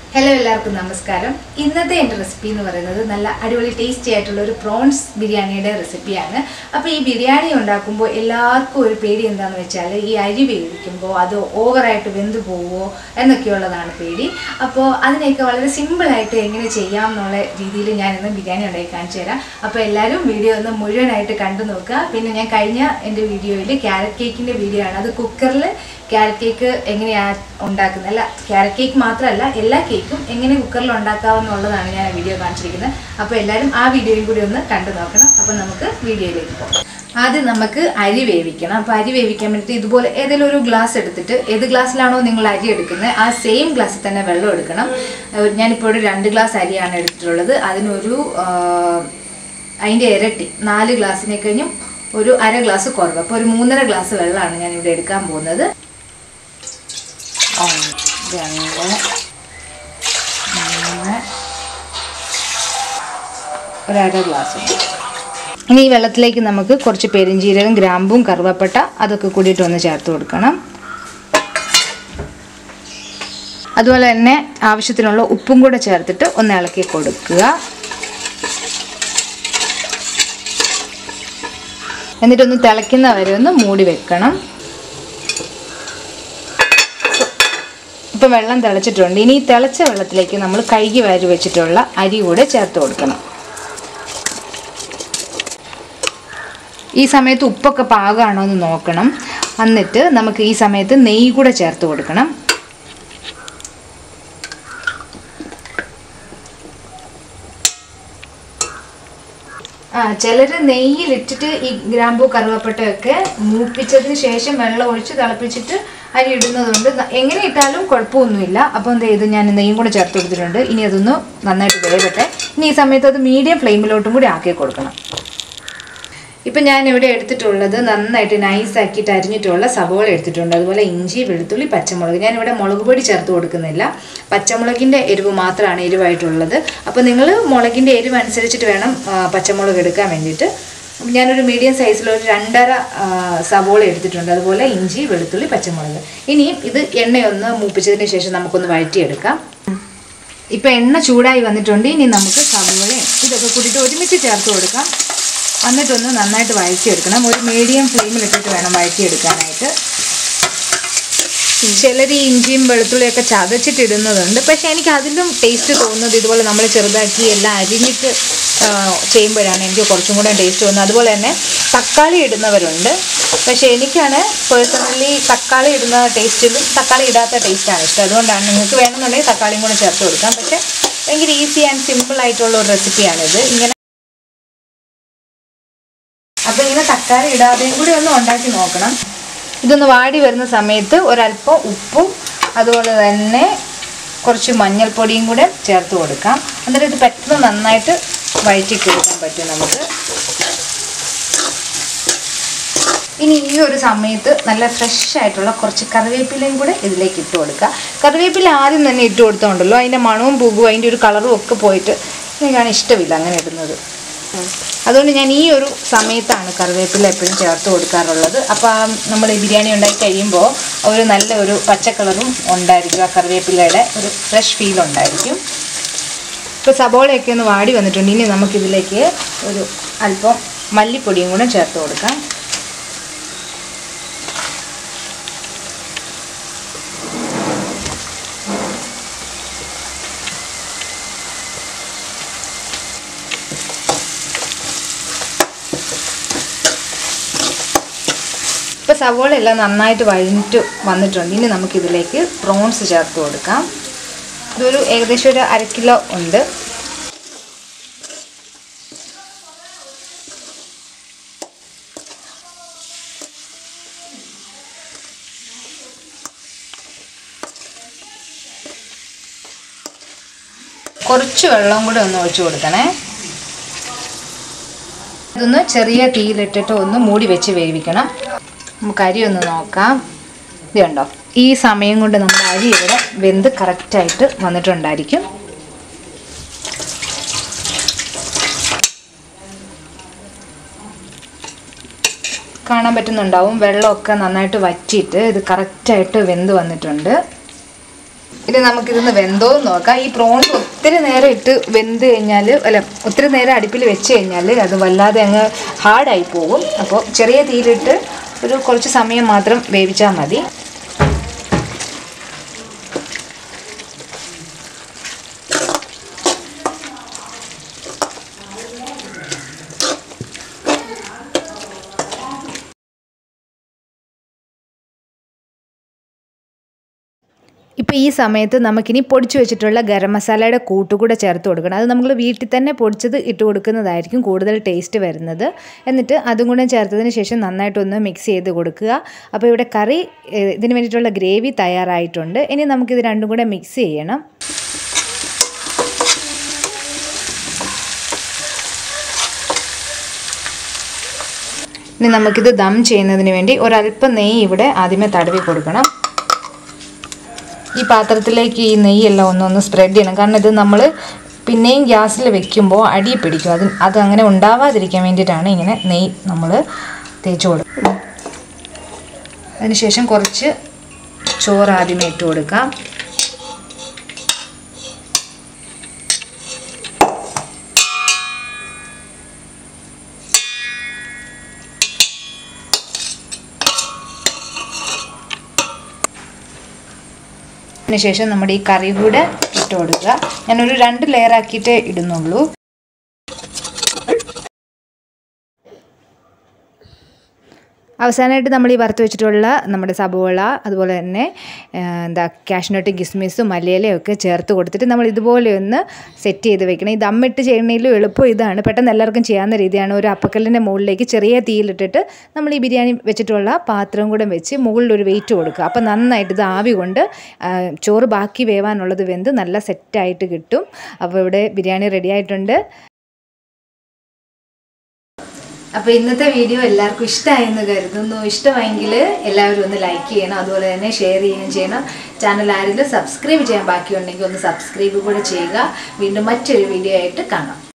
hello എല്ലാവർക്കും നമസ്കാരം ഇന്നത്തെ എൻ്റെ റെസിപ്പി എന്ന് പറയുന്നത് നല്ല അടിപൊളി ടേസ്റ്റി ആയിട്ടുള്ള ഒരു പ്രോൺസ് ബിരിയാണിയുടെ റെസിപ്പിയാണ് അപ്പോൾ ഈ ബിരിയാണി ഉണ്ടാക്കുമ്പോൾ എല്ലാവർക്കും ഒരു പേടി എന്താണെന്ന് വെച്ചാൽ ഈ അരി വേവിക്കുമ്പോൾ അത് ഓവറായിട്ട് വെന്ത് പോവുമോ എന്നൊക്കെയുള്ളതാണ് പേടി അപ്പോൾ അതിനെയൊക്കെ വളരെ സിമ്പിളായിട്ട് എങ്ങനെ ചെയ്യാം എന്നുള്ള രീതിയിൽ ഞാൻ ഇന്ന് ബിരിയാണി ഉണ്ടാക്കി കാണിച്ചു തരാം അപ്പോൾ എല്ലാവരും വീഡിയോ ഒന്ന് മുഴുവനായിട്ട് കണ്ടു നോക്കുക പിന്നെ ഞാൻ കഴിഞ്ഞ എൻ്റെ വീഡിയോയിൽ ക്യാരറ്റ് കേക്കിൻ്റെ വീഡിയോ ആണ് അത് കുക്കറിൽ ക്യാരറ്റ് കേക്ക് എങ്ങനെയാണ് ഉണ്ടാക്കുന്നത് അല്ല ക്യാരറ്റ് കേക്ക് മാത്രമല്ല എല്ലാ കേക്കും എങ്ങനെ കുക്കറിൽ ഉണ്ടാക്കാമെന്നുള്ളതാണ് ഞാൻ വീഡിയോ കാണിച്ചിരിക്കുന്നത് അപ്പോൾ എല്ലാവരും ആ വീഡിയോയും കൂടി ഒന്ന് കണ്ടു നോക്കണം അപ്പോൾ നമുക്ക് വീഡിയോയിലേക്ക് പോകാം ആദ്യം നമുക്ക് അരി വേവിക്കണം അപ്പോൾ അരി വേവിക്കാൻ വേണ്ടിയിട്ട് ഇതുപോലെ ഏതെങ്കിലും ഒരു ഗ്ലാസ് എടുത്തിട്ട് ഏത് ഗ്ലാസ്സിലാണോ നിങ്ങൾ അരി എടുക്കുന്നത് ആ സെയിം ഗ്ലാസ്സിൽ തന്നെ വെള്ളം എടുക്കണം ഏഹ് ഞാനിപ്പോൾ ഒരു രണ്ട് ഗ്ലാസ് അരിയാണ് എടുത്തിട്ടുള്ളത് അതിനൊരു ആഹ്, അതിൻ്റെ ഇരട്ടി നാല് ഗ്ലാസ്സിനെ കഴിഞ്ഞും ഒരു അര ഗ്ലാസ് കുറവ് അപ്പോൾ ഒരു മൂന്നര ഗ്ലാസ് വെള്ളമാണ് ഞാൻ ഇവിടെ എടുക്കാൻ പോകുന്നത് ഒന്ന് രണ്ട് മൂന്ന് ഒരര ഗ്ലാസ് ഇനി ഈ വെള്ളത്തിലേക്ക് നമുക്ക് കുറച്ച് പെരിഞ്ചീരകം ഗ്രാമ്പും കറുവപ്പട്ട അതൊക്കെ കൂടിയിട്ട് ഒന്ന് ചേർത്ത് കൊടുക്കണം അതുപോലെ തന്നെ ആവശ്യത്തിനുള്ള ഉപ്പും കൂടെ ചേർത്തിട്ട് ഒന്ന് ഇളക്കി കൊടുക്കുക എന്നിട്ടൊന്ന് തിളയ്ക്കുന്ന വരെ ഒന്ന് മൂടി വെക്കണം ഇപ്പം വെള്ളം തിളച്ചിട്ടുണ്ട് ഇനി ഈ തിളച്ച വെള്ളത്തിലേക്ക് നമ്മൾ കഴുകി വാരി വെച്ചിട്ടുള്ള അരി കൂടെ ചേർത്ത് കൊടുക്കണം ഈ സമയത്ത് ഉപ്പൊക്കെ പാകമാണോ എന്ന് നോക്കണം എന്നിട്ട് നമുക്ക് ഈ സമയത്ത് നെയ്യ് കൂടെ ചേർത്ത് കൊടുക്കണം ആ ചിലർ നെയ്യിലിട്ടിട്ട് ഈ ഗ്രാമ്പൂ കറുവപ്പട്ടയൊക്കെ മൂപ്പിച്ചതിന് ശേഷം വെള്ളം ഒഴിച്ച് തിളപ്പിച്ചിട്ട് അരി ഇടുന്നതുകൊണ്ട് ന- എങ്ങനെ ഇട്ടാലും കുഴപ്പമൊന്നുമില്ല അപ്പോൾ എന്ത് ചെയ്തു ഞാൻ നെയ്യും കൂടെ ചേർത്ത് കൊടുത്തിട്ടുണ്ട് ഇനി അതൊന്ന് നന്നായിട്ട് വേവട്ടെ ഇനി ഈ സമയത്ത് അത് മീഡിയം ഫ്ലെയിമിലോട്ടും കൂടി ആക്കി കൊടുക്കണം ഇപ്പം ഞാൻ ഇവിടെ എടുത്തിട്ടുള്ളത് നന്നായിട്ട് നൈസ് ആക്കിയിട്ട് അരിഞ്ഞിട്ടുള്ള സവോള എടുത്തിട്ടുണ്ട് അതുപോലെ ഇഞ്ചി വെളുത്തുള്ളി പച്ചമുളക് ഞാൻ ഇവിടെ മുളക് പൊടി ചേർത്ത് കൊടുക്കുന്നില്ല പച്ചമുളകിൻ്റെ എരിവ് മാത്രമാണ് എരിവായിട്ടുള്ളത് അപ്പോൾ നിങ്ങൾ മുളകിൻ്റെ എരിവ് അനുസരിച്ചിട്ട് വേണം ആ, പച്ചമുളക് എടുക്കാൻ വേണ്ടിയിട്ട് ഞാനൊരു മീഡിയം സൈസിലൊരു രണ്ടര ആ, സവോള എടുത്തിട്ടുണ്ട് അതുപോലെ ഇഞ്ചി വെളുത്തുള്ളി പച്ചമുളക് ഇനിയും ഇത് എണ്ണയൊന്ന് മൂപ്പിച്ചതിന് ശേഷം നമുക്കൊന്ന് വഴറ്റിയെടുക്കാം ഇപ്പം എണ്ണ ചൂടായി വന്നിട്ടുണ്ട് ഇനി നമുക്ക് സവോളയും ഇതൊക്കെ കൂട്ടിയിട്ട് ഒരുമിച്ച് ചേർത്ത് കൊടുക്കാം എന്നിട്ടൊന്ന് നന്നായിട്ട് വഴറ്റിയെടുക്കണം ഒരു മീഡിയം ഫ്ലെയിമിലിട്ടിട്ട് വേണം വഴറ്റിയെടുക്കാനായിട്ട് ചിലർ ഈ ഇഞ്ചിയും വെളുത്തുള്ളിയൊക്കെ ചതച്ചിട്ട് ഇടുന്നതുണ്ട് പക്ഷെ എനിക്ക് അതിലും ടേസ്റ്റ് തോന്നുന്നത് ഇതുപോലെ നമ്മൾ ചെറുതാക്കി എല്ലാം അരിഞ്ഞിട്ട് ആ, ചെയ്യുമ്പോഴാണ് എനിക്ക് കുറച്ചും കൂടെ ടേസ്റ്റ് തോന്നുന്നത് അതുപോലെ തന്നെ തക്കാളി ഇടുന്നവരുണ്ട് പക്ഷെ എനിക്കാണ് പേഴ്സണലി തക്കാളി ഇടുന്ന ടേസ്റ്റിലും തക്കാളി ഇടാത്ത ടേസ്റ്റാണ് ഇഷ്ടം അതുകൊണ്ടാണ് നിങ്ങൾക്ക് വേണമെന്നുണ്ടെങ്കിൽ തക്കാളിയും കൂടെ ചേർത്ത് കൊടുക്കാം പക്ഷെ ഭയങ്കര ഈസി ആൻഡ് സിമ്പിൾ ആയിട്ടുള്ള ഒരു റെസിപ്പിയാണിത് ഇങ്ങനെ അപ്പോൾ ഇങ്ങനെ തക്കാളി ഇടാതെയും കൂടി ഒന്ന് ഉണ്ടാക്കി നോക്കണം ഇതൊന്ന് വാടി വരുന്ന സമയത്ത് ഒരല്പം ഉപ്പും അതുപോലെ തന്നെ കുറച്ച് മഞ്ഞൾപ്പൊടിയും കൂടെ ചേർത്ത് കൊടുക്കാം എന്നിട്ട് ഇത് പെട്ടെന്ന് നന്നായിട്ട് വഴറ്റി കൊടുക്കാൻ പറ്റും നമുക്ക് ഇനി ഈ ഒരു സമയത്ത് നല്ല ഫ്രഷ് ആയിട്ടുള്ള കുറച്ച് കറിവേപ്പിലയും കൂടെ ഇതിലേക്ക് ഇട്ട് കൊടുക്കുക കറിവേപ്പില ആദ്യം തന്നെ ഇട്ട് കൊടുത്തോണ്ടല്ലോ അതിൻ്റെ മണവും പൂവും അതിൻ്റെ ഒരു കളറും ഒക്കെ പോയിട്ട് എനിക്കാണ് ഇഷ്ടമില്ല അങ്ങനെ ഇടുന്നത് അതുകൊണ്ട് ഞാൻ ഈ ഒരു സമയത്താണ് കറിവേപ്പില എപ്പോഴും ചേർത്ത് കൊടുക്കാറുള്ളത് അപ്പോൾ നമ്മൾ ഈ ബിരിയാണി ഉണ്ടാക്കി കഴിയുമ്പോൾ ഒരു നല്ല ഒരു പച്ച കളറും ഉണ്ടായിരിക്കും ആ കറിവേപ്പിലയുടെ ഒരു ഫ്രഷ് ഫീൽ ഉണ്ടായിരിക്കും ഇപ്പോൾ സബോളയൊക്കെ ഒന്ന് വാടി വന്നിട്ടുണ്ട് ഇനി നമുക്കിതിലേക്ക് ഒരു അല്പം മല്ലിപ്പൊടിയും കൂടെ ചേർത്ത് കൊടുക്കാം ഇപ്പോൾ സവോള എല്ലാം നന്നായിട്ട് വഴഞ്ഞിട്ട് വന്നിട്ടുണ്ട് ഇനി നമുക്കിതിലേക്ക് പ്രോൺസ് ചേർത്ത് കൊടുക്കാം ഇതൊരു ഏകദേശം ഒരു അര കിലോ ഉണ്ട് കുറച്ച് വെള്ളം കൂടെ ഒന്ന് ഒഴിച്ചു കൊടുക്കണേ ഇതൊന്ന് ചെറിയ തീയിലിട്ടിട്ട് ഒന്ന് മൂടി വെച്ച് വേവിക്കണം നമുക്ക് അരി ഒന്ന് നോക്കാം ഇത് കണ്ടോ ഈ സമയം കൊണ്ട് നമ്മുടെ അരി ഇവിടെ വെന്ത് കറക്റ്റായിട്ട് വന്നിട്ടുണ്ടായിരിക്കും കാണാൻ പറ്റുന്നുണ്ടാവും വെള്ളമൊക്കെ നന്നായിട്ട് വറ്റിയിട്ട് ഇത് കറക്റ്റായിട്ട് വെന്ത് വന്നിട്ടുണ്ട് ഇനി നമുക്കിതൊന്ന് വെന്തോ എന്ന് നോക്കാം ഈ പ്രോൺസ് ഒത്തിരി നേരം ഇട്ട് വെന്ത് കഴിഞ്ഞാൽ അല്ല ഒത്തിരി നേരം അടുപ്പിൽ വെച്ച് കഴിഞ്ഞാൽ അത് വല്ലാതെ അങ്ങ് ഹാർഡായി പോകും അപ്പോൾ ചെറിയ തീയിലിട്ട് ഒരു കുറച്ച് സമയം മാത്രം വേവിച്ചാൽ മതി ഇപ്പോൾ ഈ സമയത്ത് നമുക്കിനി പൊടിച്ചു വെച്ചിട്ടുള്ള ഗരം മസാലയുടെ കൂട്ടുകൂടെ ചേർത്ത് കൊടുക്കണം അത് നമ്മൾ വീട്ടിൽ തന്നെ പൊടിച്ചത് ഇട്ട് കൊടുക്കുന്നതായിരിക്കും കൂടുതൽ ടേസ്റ്റ് വരുന്നത് എന്നിട്ട് അതും കൂടെ ചേർത്തതിന് ശേഷം നന്നായിട്ടൊന്ന് മിക്സ് ചെയ്ത് കൊടുക്കുക അപ്പോൾ ഇവിടെ കറി ഏഹ്, ഇതിന് വേണ്ടിയിട്ടുള്ള ഗ്രേവി തയ്യാറായിട്ടുണ്ട് ഇനി നമുക്കിത് രണ്ടും കൂടെ മിക്സ് ചെയ്യണം ഇനി നമുക്കിത് ദം ചെയ്യുന്നതിന് വേണ്ടി ഒരല്പം നെയ്യ് ഇവിടെ ആദ്യമേ തടവി കൊടുക്കണം ഈ പാത്രത്തിലേക്ക് ഈ നെയ്യെല്ലാം ഒന്നൊന്ന് സ്പ്രെഡ് ചെയ്യണം കാരണം ഇത് നമ്മൾ പിന്നെയും ഗ്യാസിൽ വെക്കുമ്പോൾ അടി പിടിക്കും അത് അത് അങ്ങനെ ഉണ്ടാവാതിരിക്കാൻ വേണ്ടിയിട്ടാണ് ഇങ്ങനെ നെയ്യ് നമ്മൾ തേച്ച് കൊടുക്കുക അതിനുശേഷം കുറച്ച് ചോറ് ആദ്യമേ ഇട്ട് കൊടുക്കാം അതിനുശേഷം നമ്മുടെ ഈ കറി കൂടെ ഇട്ട് കൊടുക്കുക ഞാനൊരു രണ്ട് ലെയർ ആക്കിയിട്ടേ ഇടുന്നുള്ളൂ അവസാനമായിട്ട് നമ്മൾ ഈ വറുത്ത് വെച്ചിട്ടുള്ള നമ്മുടെ സബോള അതുപോലെ തന്നെ ആ, എന്താ കാഷ്നട്ട് കിസ്മിസും മലയിലയും ഒക്കെ ചേർത്ത് കൊടുത്തിട്ട് നമ്മൾ ഇതുപോലെ ഒന്ന് സെറ്റ് ചെയ്ത് വെക്കണം ഈ ദമ്മിട്ട് ചെയ്യണേലും എളുപ്പം ഇതാണ് പെട്ടെന്ന് എല്ലാവർക്കും ചെയ്യാവുന്ന രീതിയാണ് ഒരു അപ്പക്കല്ലിൻ്റെ മുകളിലേക്ക് ചെറിയ തീയിലിട്ടിട്ട് നമ്മൾ ഈ ബിരിയാണി വെച്ചിട്ടുള്ള പാത്രം കൂടെ വെച്ച് മുകളിൽ ഒരു വെയിറ്റ് കൊടുക്കുക അപ്പോൾ നന്നായിട്ട് ഇത് ആവി കൊണ്ട് ആ, ചോറ് ബാക്കി വേവാനുള്ളത് വെന്ത് നല്ല സെറ്റായിട്ട് കിട്ടും അപ്പോൾ ഇവിടെ ബിരിയാണി റെഡി ആയിട്ടുണ്ട് അപ്പോൾ ഇന്നത്തെ വീഡിയോ എല്ലാവർക്കും ഇഷ്ടമായെന്ന് കരുതുന്നു ഇഷ്ടമായെങ്കിൽ എല്ലാവരും ഒന്ന് ലൈക്ക് ചെയ്യണം അതുപോലെ തന്നെ ഷെയർ ചെയ്യുകയും ചെയ്യണം ചാനൽ ആരെങ്കിലും സബ്സ്ക്രൈബ് ചെയ്യാൻ ബാക്കിയുണ്ടെങ്കിൽ ഒന്ന് സബ്സ്ക്രൈബ് കൂടെ ചെയ്യുക വീണ്ടും മറ്റൊരു വീഡിയോ ആയിട്ട് കാണാം